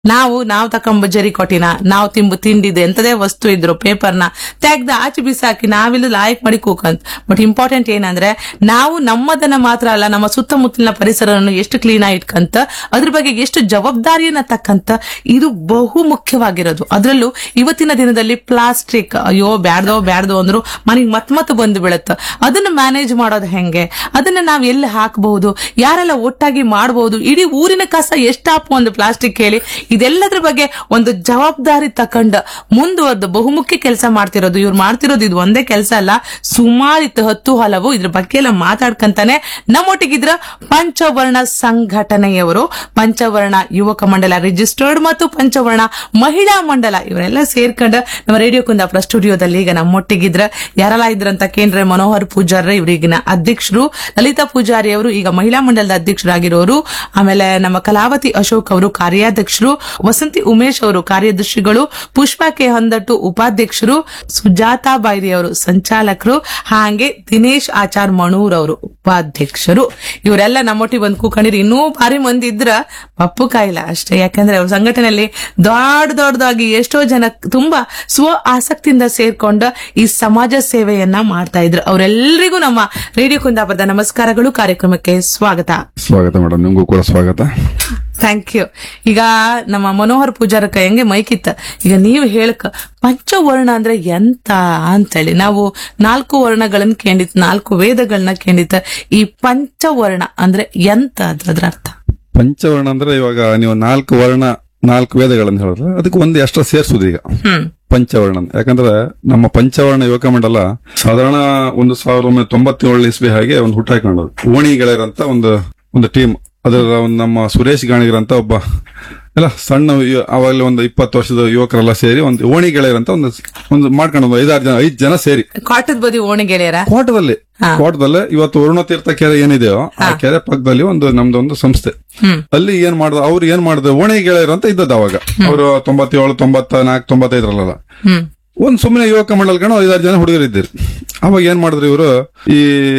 ನಾವು ನಾವು ತಕೊಂಬ ಜರಿ ಕೊಟ್ಟಿನ ನಾವು ತಿಂಬು ತಿಂಡಿದ್ದು ಎಂತದೇ ವಸ್ತು ಇದ್ರು ಪೇಪರ್ನ ತೆಗ್ದ ಆಚೆ ಬಿಸಾಕಿ ನಾವಿಲ್ಲಿ ಲಾಯಕ್ ಮಾಡಿ ಕೂಕಂತ ಬಟ್ ಇಂಪಾರ್ಟೆಂಟ್ ಏನಂದ್ರೆ ನಾವು ನಮ್ಮದನ್ನ ಮಾತ್ರ ಅಲ್ಲ ನಮ್ಮ ಸುತ್ತಮುತ್ತಲಿನ ಪರಿಸರವನ್ನು ಎಷ್ಟು ಕ್ಲೀನ್ ಆಗಿ ಇಟ್ಕಂತ ಅದ್ರ ಬಗ್ಗೆ ಎಷ್ಟು ಜವಾಬ್ದಾರಿಯನ್ನ ತಕ್ಕಂತ ಇದು ಬಹು ಮುಖ್ಯವಾಗಿರೋದು ಅದರಲ್ಲೂ ಇವತ್ತಿನ ದಿನದಲ್ಲಿ ಪ್ಲಾಸ್ಟಿಕ್ ಅಯ್ಯೋ ಬ್ಯಾಡ್ದೋ ಬ್ಯಾಡ್ದೋ ಅಂದ್ರು ಮನೆಗೆ ಮತ್ ಮತ್ ಬಂದು ಬೀಳತ್ತ ಅದನ್ನ ಮ್ಯಾನೇಜ್ ಮಾಡೋದು ಹೆಂಗೆ ಅದನ್ನ ನಾವ್ ಎಲ್ಲಿ ಹಾಕಬಹುದು ಯಾರೆಲ್ಲ ಒಟ್ಟಾಗಿ ಮಾಡಬಹುದು ಇಡೀ ಊರಿನ ಕಸ ಎಷ್ಟಾಪು ಒಂದು ಪ್ಲಾಸ್ಟಿಕ್ ಹೇಳಿ ಇದೆಲ್ಲದ್ರ ಬಗ್ಗೆ ಒಂದು ಜವಾಬ್ದಾರಿ ತಕೊಂಡ ಮುಂದುವರೆದು ಬಹುಮುಖ್ಯ ಕೆಲಸ ಮಾಡ್ತಿರೋದು ಇವ್ರು ಮಾಡ್ತಿರೋದು ಇದು ಒಂದೇ ಕೆಲಸ ಅಲ್ಲ ಸುಮಾರಿತ್ತು ಹತ್ತು ಹಲವು ಇದ್ರ ಬಗ್ಗೆ ಎಲ್ಲ ಮಾತಾಡ್ಕಂತಾನೆ ನಮ್ಮೊಟ್ಟಿಗಿದ್ರ ಪಂಚವರ್ಣ ಸಂಘಟನೆಯವರು ಪಂಚವರ್ಣ ಯುವಕ ಮಂಡಲ ರಿಜಿಸ್ಟರ್ಡ್ ಮತ್ತು ಪಂಚವರ್ಣ ಮಹಿಳಾ ಮಂಡಲ ಇವರೆಲ್ಲ ಸೇರ್ಕೊಂಡ ನಮ್ಮ ರೇಡಿಯೋ ಕುಂದಾಪುರ ಸ್ಟುಡಿಯೋದಲ್ಲಿ ಈಗ ನಮ್ಮೊಟ್ಟಿಗಿದ್ರ ಯಾರೆಲ್ಲ ಇದ್ರಂತ ಕೇಂದ್ರ ಮನೋಹರ್ ಪೂಜಾರಿ ಇವರಿಗಿನ ಅಧ್ಯಕ್ಷರು ಲಲಿತಾ ಪೂಜಾರಿ ಅವರು ಈಗ ಮಹಿಳಾ ಮಂಡಲದ ಅಧ್ಯಕ್ಷರಾಗಿರೋರು ಆಮೇಲೆ ನಮ್ಮ ಕಲಾವತಿ ಅಶೋಕ್ ಅವರು ಕಾರ್ಯಾಧ್ಯಕ್ಷರು ವಸಂತಿ ಉಮೇಶ್ ಅವರು ಕಾರ್ಯದರ್ಶಿಗಳು ಪುಷ್ಪಾ ಕೆ ಹೊಂದಟ್ಟು ಉಪಾಧ್ಯಕ್ಷರು ಸುಜಾತಾ ಬೈರಿ ಅವರು ಸಂಚಾಲಕರು ಹಾಗೆ ದಿನೇಶ್ ಆಚಾರ್ ಮಣೂರ್ ಅವರು ಉಪಾಧ್ಯಕ್ಷರು ಇವರೆಲ್ಲ ನಮ್ಮೊಟ್ಟಿಗೆ ಬಂದು ಕೂಕೊಂಡಿರಿ ಇನ್ನೂ ಭಾರಿ ಮಂದಿ ಇದ್ರ ಪಪ್ಪು ಕಾಯಿಲ್ಲ ಅಷ್ಟೇ ಯಾಕಂದ್ರೆ ಅವ್ರ ಸಂಘಟನೆಯಲ್ಲಿ ದೊಡ್ಡ ದೊಡ್ಡದಾಗಿ ಎಷ್ಟೋ ಜನ ತುಂಬಾ ಸ್ವ ಆಸಕ್ತಿಯಿಂದ ಸೇರ್ಕೊಂಡ ಈ ಸಮಾಜ ಸೇವೆಯನ್ನ ಮಾಡ್ತಾ ಇದ್ರು ಅವರೆಲ್ಲರಿಗೂ ನಮ್ಮ ರೇಡಿಯೋ ಕುಂದಾಪುರದ ನಮಸ್ಕಾರಗಳು ಕಾರ್ಯಕ್ರಮಕ್ಕೆ ಸ್ವಾಗತ ಸ್ವಾಗತ ಮೇಡಮ್ ನಿಮಗೂ ಕೂಡ ಸ್ವಾಗತ ಥ್ಯಾಂಕ್ ಯು ಈಗ ನಮ್ಮ ಮನೋಹರ್ ಪೂಜಾರ ಕೈಯಂಗೆ ಮೈಕಿತ್ತ ಈಗ ನೀವು ಹೇಳಕ ಪಂಚವರ್ಣ ಅಂದ್ರೆ ಎಂತ ಅಂತೇಳಿ ನಾವು ನಾಲ್ಕು ವರ್ಣಗಳನ್ನ ಕೇಳಿತ್ ನಾಲ್ಕು ವೇದಗಳನ್ನ ಕೇಳಿತ್ತ ಈ ಪಂಚವರ್ಣ ಅಂದ್ರೆ ಎಂತ ಅದು ಅದ್ರ ಅರ್ಥ ಪಂಚವರ್ಣ ಅಂದ್ರೆ ಇವಾಗ ನೀವು ನಾಲ್ಕು ವರ್ಣ ನಾಲ್ಕು ವೇದಗಳನ್ನು ಹೇಳಿದ್ರೆ ಅದಕ್ಕೆ ಒಂದು ಎಕ್ಸ್ಟ್ರಾ ಸೇರ್ಸುದು ಈಗ ಹ್ಮ್ ಪಂಚವರ್ಣ ಅಂತ. ಯಾಕಂದ್ರೆ ನಮ್ಮ ಪಂಚವರ್ಣ ಯುವಕ ಮಂಡಲ ಸಾಧಾರಣ ಒಂದು ಸಾವಿರದ ಒಂಬೈನೂರ ತೊಂಬತ್ತೇಳು ಇಸ್ವಿ ಹಾಗೆ ಒಂದು ಹುಟ್ಟಾಕೊಂಡದು ಓಣಿ ಗೆಳೆಯರಂತ ಒಂದು ಒಂದು ಟೀಮ್ ಅದರ ಒಂದು ನಮ್ಮ ಸುರೇಶ್ ಗಾಣಿಗರಂತ ಒಬ್ಬ ಎಲ್ಲ ಸಣ್ಣ ಯು- ಅವಾಗಲೇ ಒಂದು ಇಪ್ಪತ್ತು ವರ್ಷದ ಯುವಕರೆಲ್ಲ ಸೇರಿ ಒಂದು ಓಣಿ ಗೆಳೆಯರಂತ ಒಂದು ಒಂದು ಮಾಡ್ಕೊಂಡು ಒಂದು ಐದಾರು ಜನ ಐದು ಜನ ಸೇರಿ ಕಾಟದ ಬದಿ ಓಣಿ ಗೆಳೆಯರ ಕೋಟದಲ್ಲಿ ಹಾ. ಕೋಟದಲ್ಲಿ ಇವತ್ತು ವರುಣತೀರ್ಥ ಕೆರೆ ಏನಿದೆಯೋ ಆ ಕೆರೆ ಪಕ್ಕದಲ್ಲಿ ಒಂದು ನಮ್ದೊಂದು ಸಂಸ್ಥೆ ಹ್ಮ್ ಅಲ್ಲಿ ಏನ್ ಮಾಡ್ದ ಅವ್ರು ಏನ್ ಮಾಡಿದ್ರು ಓಣಿ ಗೆಳೆಯರು ಅಂತ ಇದ್ದದ್ದು ಅವಾಗ ಅವರು ತೊಂಬತ್ತೇಳು ತೊಂಬತ್ತ ನಾಲ್ಕು ತೊಂಬತ್ತೈದರಲ್ಲ ಹ್ಮ್ ಒಂದ್ ಸುಮ್ಮನೆ ಯುವಕ ಮಂಡಲ್ಗಣ ಐದಾರು ಜನ ಹುಡುಗರಿದ್ದೀರಿ ಅವಾಗ ಏನ್ ಮಾಡಿದ್ರು ಇವರು ಈ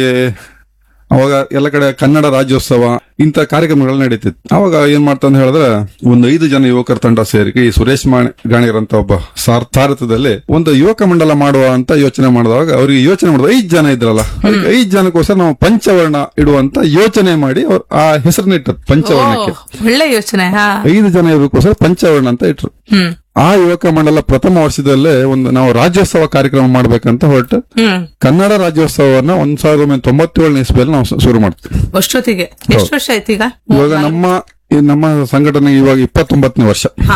ಅವಾಗ ಎಲ್ಲ ಕಡೆ ಕನ್ನಡ ರಾಜ್ಯೋತ್ಸವ ಇಂಥ ಕಾರ್ಯಕ್ರಮಗಳು ನಡೀತಿತ್ತು ಅವಾಗ ಏನ್ ಮಾಡ್ತಾ ಹೇಳಿದ್ರೆ ಒಂದು ಐದು ಜನ ಯುವಕರ ತಂಡ ಸೇರಿ ಈ ಸುರೇಶ್ ಮಾಣಿ ಗಾಣಿಗರ್ ಅಂತ ಒಬ್ಬ ಸಾರ್- ಸಾರಥ್ಯದಲ್ಲಿ ಒಂದು ಯುವಕ ಮಂಡಲ ಮಾಡುವ ಅಂತ ಯೋಚನೆ ಮಾಡಿದಾಗ ಅವ್ರಿಗೆ ಯೋಚನೆ ಮಾಡಿದ ಐದು ಜನ ಇದ್ರಲ್ಲ ಅದಕ್ಕೆ ಐದು ಜನಕ್ಕೋಸ್ಕರ ನಾವು ಪಂಚವರ್ಣ ಇಡುವಂತ ಯೋಚನೆ ಮಾಡಿ ಅವ್ರು ಆ ಹೆಸರನ್ನಿಟ್ಟರು ಪಂಚವರ್ಣಕ್ಕೆ ಓ, ಒಳ್ಳೆ ಯೋಚನೆ ಹಾ ಐದು ಜನ ಇರೋಕ್ಕೋಸ್ಕರ ಪಂಚವರ್ಣ ಅಂತ ಇಟ್ರು ಹ್ಮ್ ಆ ಯುವಕ ಮಂಡಲ ಪ್ರಥಮ ವರ್ಷದಲ್ಲೇ ಒಂದು ನಾವು ರಾಜ್ಯೋತ್ಸವ ಕಾರ್ಯಕ್ರಮ ಮಾಡ್ಬೇಕಂತ ಹೊರಟು ಹ್ಮ್ ಕನ್ನಡ ರಾಜ್ಯೋತ್ಸವವನ್ನ ಒಂದ್ ಸಾವಿರದ ಒಂಬೈನೂರ ತೊಂಬತ್ತೇಳನೇ ಇಸ್ವಿಯಲ್ಲಿ ನಾವು ಶು- ಶುರು ಮಾಡ್ತೀವಿ ಅಷ್ಟೊತ್ತಿಗೆ ಎಷ್ಟು ವರ್ಷ ಆಯ್ತು ಈಗ ಇವಾಗ ನಮ್ಮ ಈ ನಮ್ಮ ಸಂಘಟನೆ ಇವಾಗ ಇಪ್ಪತ್ತೊಂಬತ್ತನೇ ವರ್ಷ ಹಾ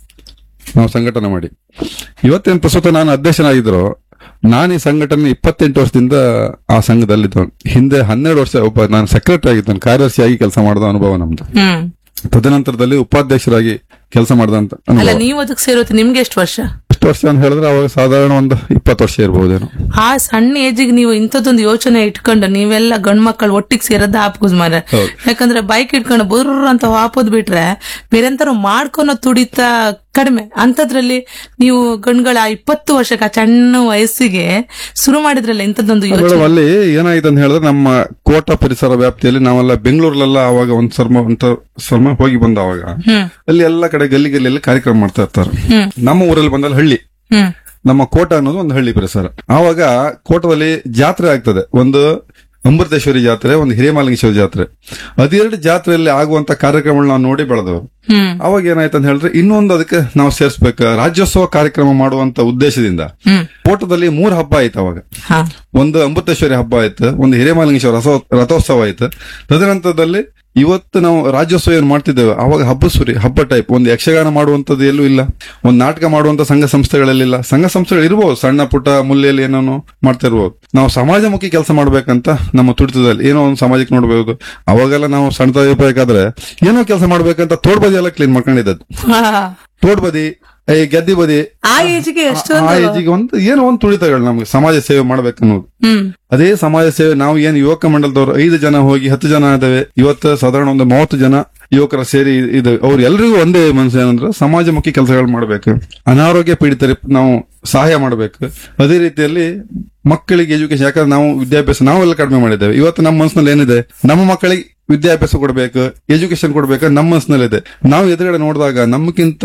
ನಾವು ಸಂಘಟನೆ ಮಾಡಿ ಇವತ್ತೇನು ಪ್ರಸ್ತುತ ನಾನು ಅಧ್ಯಕ್ಷನಾಗಿದ್ರು ನಾನು ಈ ಸಂಘಟನೆ ಇಪ್ಪತ್ತೆಂಟು ವರ್ಷದಿಂದ ಆ ಸಂಘದಲ್ಲಿದ್ದು ಹಿಂದೆ ಹನ್ನೆರಡು ವರ್ಷ ಒಬ್ಬ ನಾನು ಸೆಕ್ರೆಟರಿ ಆಗಿದ್ದು ಕಾರ್ಯದರ್ಶಿಯಾಗಿ ಕೆಲಸ ಮಾಡಿದ ಅನುಭವ ನಮ್ದು ಹ್ಮ್ ತದನಂತರದಲ್ಲಿ ಉಪಾಧ್ಯಕ್ಷರಾಗಿ ಕೆಲಸ ಮಾಡಿದಂತ ಅಲ್ಲ ಅನುಭವ ನೀವು ಅದಕ್ಕೆ ಸೇರೋದು ನಿಮ್ಗೆ ಎಷ್ಟು ವರ್ಷ ಎಷ್ಟು ವರ್ಷ ಅಂತ ಹೇಳಿದ್ರೆ ಅವಾಗ ಸಾಧಾರಣ ಒಂದು ಇಪ್ಪತ್ತು ವರ್ಷ ಇರ್ಬಹುದೇನೋ ಆ ಸಣ್ಣ ಏಜಿಗೆ ನೀವು ಇಂಥದ್ದೊಂದು ಯೋಚನೆ ಇಟ್ಕೊಂಡು ನೀವೆಲ್ಲ ಗಂಡ್ ಮಕ್ಕಳು ಒಟ್ಟಿಗೆ ಸೇರೋದ ಹಾಪುಸ್ ಮಾರ ಹೌದು. ಯಾಕಂದ್ರೆ ಬೈಕ್ ಇಟ್ಕೊಂಡು ಬುರ್ರ ಅಂತ ಹಾಪೋದ್ ಬಿಟ್ರೆ ಬೇರೆಂತಾರು ಮಾಡ್ಕೊನೋ ತುಡಿತ ಕಡಿಮೆ ಅಂತದ್ರಲ್ಲಿ ನೀವು ಗಂಡ್ಗಳ ಇಪ್ಪತ್ತು ವರ್ಷಕ್ಕೆ ಆ ಸಣ್ಣ ವಯಸ್ಸಿಗೆ ಶುರು ಮಾಡಿದ್ರಲ್ಲ ಇಂಥದ್ದೊಂದು ಯೋಚನೆ ಮೇಡಮ್ ಅಲ್ಲಿ ಏನಾಗಿದೆ ಅಂತ ಹೇಳಿದ್ರೆ ನಮ್ಮ ಕೋಟ ಪರಿಸರ ವ್ಯಾಪ್ತಿಯಲ್ಲಿ ನಾವೆಲ್ಲ ಬೆಂಗಳೂರಲ್ಲೆಲ್ಲ ಅವಾಗ ಒಂದ್ ಸರ್ಮ ಒಂದ್ ಸರ್ಮ ಹೋಗಿ ಬಂದ ಅವಾಗ ಹ್ಮ್ ಅಲ್ಲಿ ಎಲ್ಲ ಕಡೆ ಗಲ್ಲಿ ಗಲ್ಲಿಯಲ್ಲಿ ಕಾರ್ಯಕ್ರಮ ಮಾಡ್ತಾ ಇರ್ತಾರೆ ಹ್ಮ್ ನಮ್ಮ ಊರಲ್ಲಿ ಬಂದಲ್ಲಿ ಹಳ್ಳಿ ಹ್ಮ್ ನಮ್ಮ ಕೋಟ ಅನ್ನೋದು ಒಂದು ಹಳ್ಳಿ ಪರಿಸರ ಆವಾಗ ಕೋಟದಲ್ಲಿ ಜಾತ್ರೆ ಆಗ್ತದೆ ಒಂದು ಅಮೃತೇಶ್ವರಿ ಜಾತ್ರೆ ಒಂದು ಹಿರೇಮಾಲಿಂಗೇಶ್ವರಿ ಜಾತ್ರೆ ಅದೆರಡು ಜಾತ್ರೆಯಲ್ಲಿ ಆಗುವಂತ ಕಾರ್ಯಕ್ರಮಗಳನ್ನ ನಾವು ನೋಡಿ ಬೆಳೆದವರು ಹ್ಮ್ ಅವಾಗ ಏನಾಯ್ತು ಅಂತ ಹೇಳಿದ್ರೆ ಇನ್ನೊಂದು ಅದಕ್ಕೆ ನಾವು ಸೇರ್ಸ್ಬೇಕು ರಾಜ್ಯೋತ್ಸವ ಕಾರ್ಯಕ್ರಮ ಮಾಡುವಂತ ಉದ್ದೇಶದಿಂದ ಹ್ಮ್ ಕೋಟದಲ್ಲಿ ಮೂರ್ ಹಬ್ಬ ಆಯ್ತು ಅವಾಗ ಹಾ ಒಂದು ಅಮೃತೇಶ್ವರಿ ಹಬ್ಬ ಆಯ್ತು ಒಂದು ಹಿರೇಮಾಲಿಂಗೇಶ್ವರ ರಸೋ ರಥೋತ್ಸವ ಆಯ್ತು ತದನಂತರದಲ್ಲಿ ಇವತ್ತು ನಾವು ರಾಜ್ಯೋತ್ಸವ ಏನ್ ಮಾಡ್ತಿದ್ದೇವೆ ಅವಾಗ ಹಬ್ಬ ಸುರಿ ಹಬ್ಬ ಟೈಪ್ ಒಂದು ಯಕ್ಷಗಾನ ಮಾಡುವಂತದ್ದು ಎಲ್ಲೂ ಇಲ್ಲ ಒಂದು ನಾಟಕ ಮಾಡುವಂತ ಸಂಘ ಸಂಸ್ಥೆಗಳಲ್ಲಿಲ್ಲ ಸಂಘ ಸಂಸ್ಥೆಗಳು ಇರ್ಬೋದು ಸಣ್ಣ ಪುಟ್ಟ ಮೂಲೆಯಲ್ಲಿ ಏನೋ ಮಾಡ್ತಾ ಇರ್ಬೋದು ನಾವು ಸಮಾಜಮುಖಿ ಕೆಲಸ ಮಾಡ್ಬೇಕಂತ ನಮ್ಮ ತುಡಿತದಲ್ಲಿ ಏನೋ ಒಂದು ಸಮಾಜಕ್ಕೆ ನೋಡ್ಬೇಕು ಅವಾಗೆಲ್ಲ ನಾವು ಸಣ್ಣದಾಗಿರ್ಬೇಕಾದ್ರೆ ಏನೋ ಕೆಲಸ ಮಾಡ್ಬೇಕಂತ ತೋಡ್ಬದಿ ಎಲ್ಲ ಕ್ಲೀನ್ ಮಾಡ್ಕೊಂಡಿದ್ದದ್ದು ಹಾ. ತೋಡ್ಬದಿ ಈ ಗೆದ್ದಿ ಬದಿ ಆ ಏಜಿಗೆ ಆ ಎಷ್ಟೊಂದು ಏಜಿಗೆ ಒಂದು ಏನೋ ಒಂದು ತುಳಿತಗಳು ನಮ್ಗೆ ಸಮಾಜ ಸೇವೆ ಮಾಡ್ಬೇಕನ್ನೋದು ಹ್ಮ್ ಅದೇ ಸಮಾಜ ಸೇವೆ ನಾವು ಏನು ಯುವಕ ಮಂಡಲದವರು ಐದು ಜನ ಹೋಗಿ ಹತ್ತು ಜನ ಇದಾವೆ ಇವತ್ತು ಸಾಧಾರಣ ಒಂದು ಮೂವತ್ತು ಜನ ಯುವಕರ ಸೇರಿ ಇದೆ ಅವ್ರು ಎಲ್ರಿಗೂ ಒಂದೇ ಮನಸ್ಸು ಏನಂದ್ರೆ ಸಮಾಜಮುಖಿ ಕೆಲಸಗಳು ಮಾಡ್ಬೇಕು ಅನಾರೋಗ್ಯ ಪೀಡಿತರಿಗೆ ನಾವು ಸಹಾಯ ಮಾಡಬೇಕು ಅದೇ ರೀತಿಯಲ್ಲಿ ಮಕ್ಕಳಿಗೆ ಎಜುಕೇಶನ್ ಯಾಕಂದ್ರೆ ನಾವು ವಿದ್ಯಾಭ್ಯಾಸ ನಾವೆಲ್ಲ ಕಡಿಮೆ ಮಾಡಿದ್ದೇವೆ ಇವತ್ತು ನಮ್ಮ ಮನಸ್ಸಿನಲ್ಲಿ ಏನಿದೆ ನಮ್ಮ ಮಕ್ಕಳಿಗೆ ವಿದ್ಯಾಭ್ಯಾಸ ಕೊಡ್ಬೇಕು ಎಜುಕೇಶನ್ ಕೊಡ್ಬೇಕು ನಮ್ಮ ಮನಸ್ಸಿನಲ್ಲಿದೆ ನಾವು ಎದುರುಗಡೆ ನೋಡಿದಾಗ ನಮ್ಗಿಂತ